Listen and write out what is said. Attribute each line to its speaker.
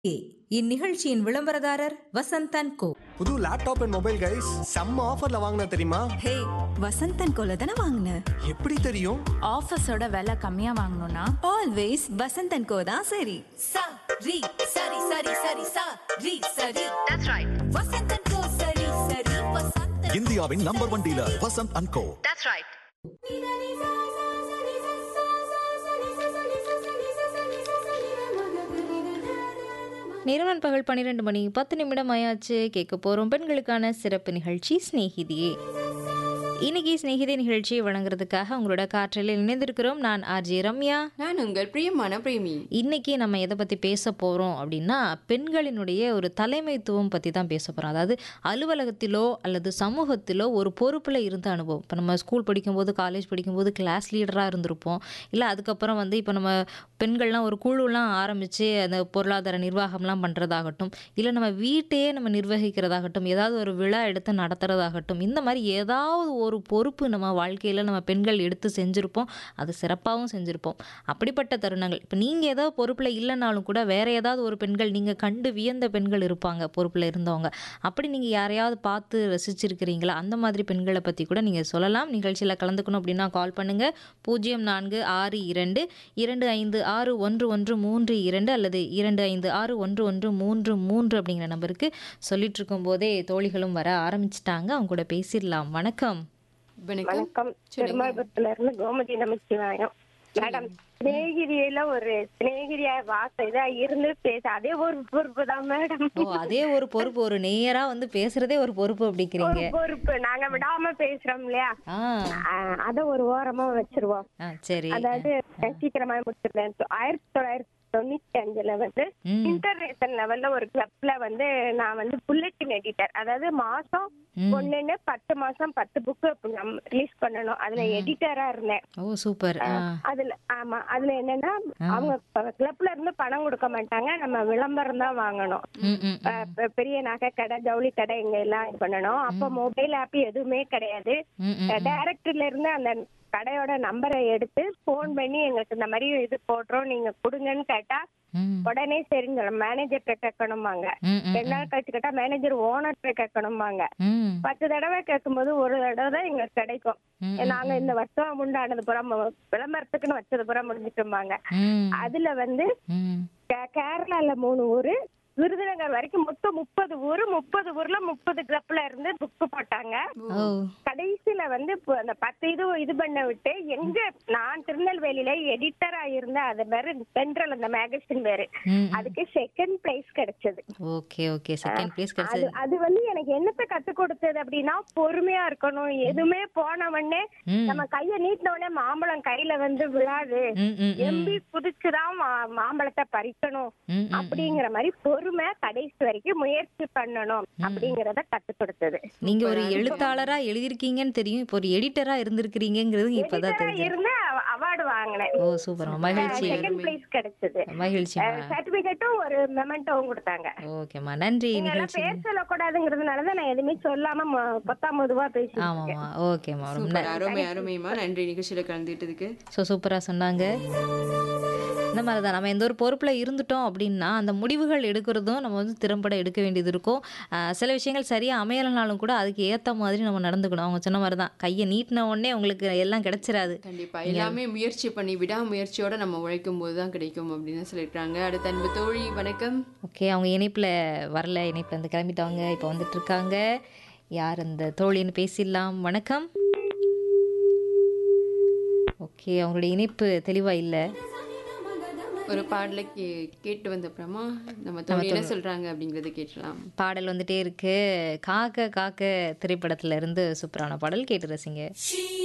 Speaker 1: ஏ, இந்நிகழ்ச்சியின் விளம்பரதாரர் வசந்தன் கோ
Speaker 2: புது லேப்டாப் அண்ட் மொபைல் கைஸ் செம்ம ஆஃபர்ல வாங்கின தெரியுமா
Speaker 3: ஹே வசந்தன் கோல தானே வாங்கின
Speaker 2: எப்படி தெரியும்
Speaker 4: ஆஃபீஸோட விலை கம்மியா வாங்கணும்னா
Speaker 3: ஆல்வேஸ் வசந்தன் கோ தான் சரி
Speaker 5: sa ri sari sari sari sa ri sari that's right vasantan ko sari sari vasantan
Speaker 6: இந்தியாவின் number one dealer Vasanth and co
Speaker 5: that's right
Speaker 7: நிறுவன் பகல் பன்னிரெண்டு மணி பத்து நிமிடம் ஆயாச்சு கேட்க போகிறோம் பெண்களுக்கான சிறப்பு நிகழ்ச்சி ஸ்நேகிதியே இன்னைக்கு ஸ்நேகிதி நிகழ்ச்சியை வழங்குறதுக்காக உங்களோட காற்றில் இணைந்திருக்கிறோம் நான் ஆர்ஜே ரம்யா
Speaker 8: நான் உங்கள் பிரியமான பிரேமி
Speaker 7: இன்னைக்கு நம்ம எதை பற்றி பேச போகிறோம் அப்படின்னா பெண்களினுடைய ஒரு தலைமைத்துவம் பற்றி தான் பேச போகிறோம் அதாவது அலுவலகத்திலோ அல்லது சமூகத்திலோ ஒரு பொறுப்பில் இருந்த அனுபவம் இப்போ நம்ம ஸ்கூல் படிக்கும்போது காலேஜ் படிக்கும்போது கிளாஸ் லீடராக இருந்திருப்போம் இல்லை அதுக்கப்புறம் வந்து இப்போ நம்ம பெண்கள்லாம் ஒரு குழுலாம் ஆரம்பித்து அந்த பொருளாதார நிர்வாகம்லாம் பண்ணுறதாகட்டும் இல்லை நம்ம வீட்டையே நம்ம நிர்வகிக்கிறதாகட்டும் ஏதாவது ஒரு விழா எடுத்து நடத்துகிறதாகட்டும் இந்த மாதிரி ஏதாவது ஒரு பொறுப்பு நம்ம வாழ்க்கையில் நம்ம பெண்கள் எடுத்து செஞ்சுருப்போம் அது சிறப்பாகவும் செஞ்சுருப்போம் அப்படிப்பட்ட தருணங்கள் இப்போ நீங்கள் ஏதோ பொறுப்பில் இல்லைனாலும் கூட வேற ஏதாவது ஒரு பெண்கள் நீங்கள் கண்டு வியந்த பெண்கள் இருப்பாங்க பொறுப்பில் இருந்தவங்க அப்படி நீங்கள் யாரையாவது பார்த்து ரசிச்சிருக்கிறீங்களா அந்த மாதிரி பெண்களை பற்றி கூட நீங்கள் சொல்லலாம் நிகழ்ச்சியில் கலந்துக்கணும் அப்படின்னா கால் பண்ணுங்கள் பூஜ்ஜியம் நான்கு ஆறு இரண்டு இரண்டு ஐந்து ஆறு ஒன்று ஒன்று மூன்று இரண்டு அல்லது இரண்டு ஐந்து ஆறு ஒன்று ஒன்று மூன்று மூன்று அப்படிங்கிற நம்பருக்கு சொல்லிட்டு இருக்கும் போதே தோழிகளும் வர ஆரம்பிச்சிட்டாங்க அவங்க கூட பேசிடலாம் வணக்கம்
Speaker 8: வணக்கம்
Speaker 9: வணக்கம் திருமாபுரத்துல இருந்து கோமதி நமச்சிவாயம் மேடம் சிநேகிரியில ஒரு சிநேகிரியா வாச இதா இருந்து பேச அதே ஒரு பொறுப்பு தான் மேடம்
Speaker 7: ஓ அதே ஒரு பொறுப்பு ஒரு நேயரா வந்து பேசுறதே ஒரு பொறுப்பு
Speaker 9: ஒரு
Speaker 7: அப்படிங்கிறீங்க
Speaker 9: பொறுப்பு நாங்க விடாம பேசுறோம் இல்லையா
Speaker 7: ஆ
Speaker 9: ஆஹ் அத ஒரு ஓரமா வச்சிருவோம்
Speaker 7: ஆ சரி
Speaker 9: அதாவது சீக்கிரமா முடிச்சிருந்தேன் ஆயிரத்தி தொள்ளாயிரத்தி தொண்ணூத்தி அஞ்சுல வந்து
Speaker 7: ம்.
Speaker 9: இன்டர்நேஷனல் லெவல்ல ஒரு கிளப்ல வந்து நான் வந்து புல்லட்டின் எடிட்டர் அதாவது மாசம்
Speaker 7: ம்.
Speaker 9: ஒண்ணுன்னு பத்து மாசம் பத்து புக்கு ரிலீஸ் பண்ணணும் அதுல எடிட்டரா இருந்தேன்
Speaker 7: ஓ சூப்பர் ஆ
Speaker 9: அதுல ஆமா அதுல என்னன்னா அவங்க கிளப்ல இருந்து பணம் கொடுக்க மாட்டாங்க நம்ம விளம்பரம் தான் வாங்கணும்
Speaker 7: ம் ம்
Speaker 9: அஹ் பெ- பெரிய நகை கடை ஜவுளி கடை இங்க எல்லாம் இது பண்ணணும் அப்ப மொபைல் ஆப் எதுவுமே கிடையாது
Speaker 7: ம் ம்
Speaker 9: டைரக்டர்ல இருந்து அந்த கடையோட நம்பரை எடுத்து போன் பண்ணி எங்களுக்கு இந்த மாதிரி இது போடுறோம் நீங்க கொடுங்கன்னு கேட்டா
Speaker 7: ம்
Speaker 9: உடனே சரிங்க மேனேஜர்கிட்ட கேட்கணுமாங்க
Speaker 7: ம் ம்
Speaker 9: ரெண்டு நாள் கழிச்சு கேட்டா மேனேஜர் ஓனர்கிட்ட கேட்கணுமாங்க
Speaker 7: ம்
Speaker 9: பத்து தடவை கேட்கும்போது ஒரு தடவை தான் எங்களுக்கு கிடைக்கும்
Speaker 7: ம்,
Speaker 9: நாங்க இந்த வருஷம் உண்டானது புறம் விளம்பரத்துக்குன்னு வச்சது புறம் முடிஞ்சிட்டோமாங்க
Speaker 7: ம்
Speaker 9: அதுல வந்து
Speaker 7: ம்
Speaker 9: கே- கேரளால மூணு ஊரு விருதுநகர் வரைக்கும் மொத்தம் முப்பது ஊரு முப்பது ஊர்ல முப்பது கிளப்ல இருந்து புக்கு போட்டாங்க
Speaker 7: ஓ
Speaker 9: கடைசியில வந்து இப்போ அந்த பத்து இது இது பண்ண விட்டு எங்க நான் திருநெல்வேலியில எடிட்டரா இருந்தேன் அது பேரு சென்ட்ரல் அந்த மேகசின் பேரு
Speaker 7: ம்
Speaker 9: அதுக்கு செகண்ட் பிரைஸ் கிடைச்சது
Speaker 7: ஓகே ஓகே செகண்ட் பிளேஸ்
Speaker 9: அது
Speaker 7: கிடைச்சது
Speaker 9: அது வந்து எனக்கு என்னத்த கத்து கொடுத்தது அப்படின்னா பொறுமையா இருக்கணும் எதுவுமே போன உடனே
Speaker 7: ம்
Speaker 9: நம்ம கைய நீட்டின உடனே மாம்பழம் கையில வந்து விழாது
Speaker 7: ம் ம் ம்
Speaker 9: எம்பி குதிச்சுதான் மா- மாம்பழத்தை பறிக்கணும்
Speaker 7: ம், ம்,
Speaker 9: அப்படிங்கிற மாதிரி பொறுமை கடைசி வரைக்கும் முயற்சி பண்ணணும் அப்படிங்கறத கத்து கொடுத்தது
Speaker 7: நீங்க ஒரு எழுத்தாளரா எழுதியிருக்கீங்கன்னு தெரியும் இப்போ ஒரு எடிட்டரா இருந்திருக்கிறீங்கிறது இப்பதான்
Speaker 9: எடிட்டரா
Speaker 7: தெரிஞ்சது
Speaker 9: இருந்து அவார்டு வாங்கினேன்
Speaker 7: ஓ சூப்பர் மகிழ்ச்சி
Speaker 9: செகண்ட் பிரைஸ் கிடைச்சது
Speaker 7: மகிழ்ச்சிமா
Speaker 9: சர்டிபிகேட்டும் ஒரு மெமெண்டோவும் கொடுத்தாங்க
Speaker 7: ஓகேம்மா நன்றி
Speaker 9: நீங்க எல்லாம்
Speaker 7: நிகழ்ச்சி
Speaker 9: பேர் சொல்லக்கூடாதுங்கிறதுனாலதான் நான் எதுவுமே சொல்லாம மொ- பத்தாம் பொதுவா பேசி
Speaker 7: ஆமாம்மா ஓகேம்மா ரொம்ப
Speaker 8: சூப்பர் அருமை அருமைமா நன்றி நிகழ்ச்சியில கலந்துட்டதுக்கு
Speaker 7: ஸோ சூப்பராக சொன்னாங்க இந்த மாதிரி தான் நம்ம எந்த ஒரு பொறுப்பில் இருந்துட்டோம் அப்படின்னா அந்த முடிவுகள் எடுக்கிறதும் நம்ம வந்து திறம்பட எடுக்க வேண்டியது இருக்கும் ஆஹ் சில விஷயங்கள் சரியாக அமையலைனாலும் கூட அதுக்கு ஏற்ற மாதிரி நம்ம நடந்துக்கணும் அவங்க சொன்ன மாதிரி தான் கையை நீட்டின உடனே உங்களுக்கு எல்லாம் கிடைச்சிராது
Speaker 8: கண்டிப்பா எல்லாமே முயற்சி பண்ணி விடாமுயற்சியோட நம்ம உழைக்கும் போது தான் கிடைக்கும் அப்படின்னு சொல்லியிருக்காங்க அடுத்த அன்பு தோழி வணக்கம்
Speaker 7: ஓகே அவங்க இணைப்பில் வரல இணைப்பில் இருந்து கிளம்பிட்டாங்க இப்போ வந்துட்டு இருக்காங்க யார் அந்த தோழின்னு பேசிடலாம் வணக்கம் ஓகே அவங்களுடைய இணைப்பு தெளிவாக இல்லை
Speaker 8: ஒரு பாடலை கே கேட்டு வந்த அப்புறமா நம்ம தோழி என்ன சொல்றாங்க அப்படிங்கறத கேட்டலாம்
Speaker 7: பாடல் வந்துட்டே இருக்கு காக்க காக்க திரைப்படத்துல இருந்து சூப்பரான பாடல் கேட்டு ரசிங்க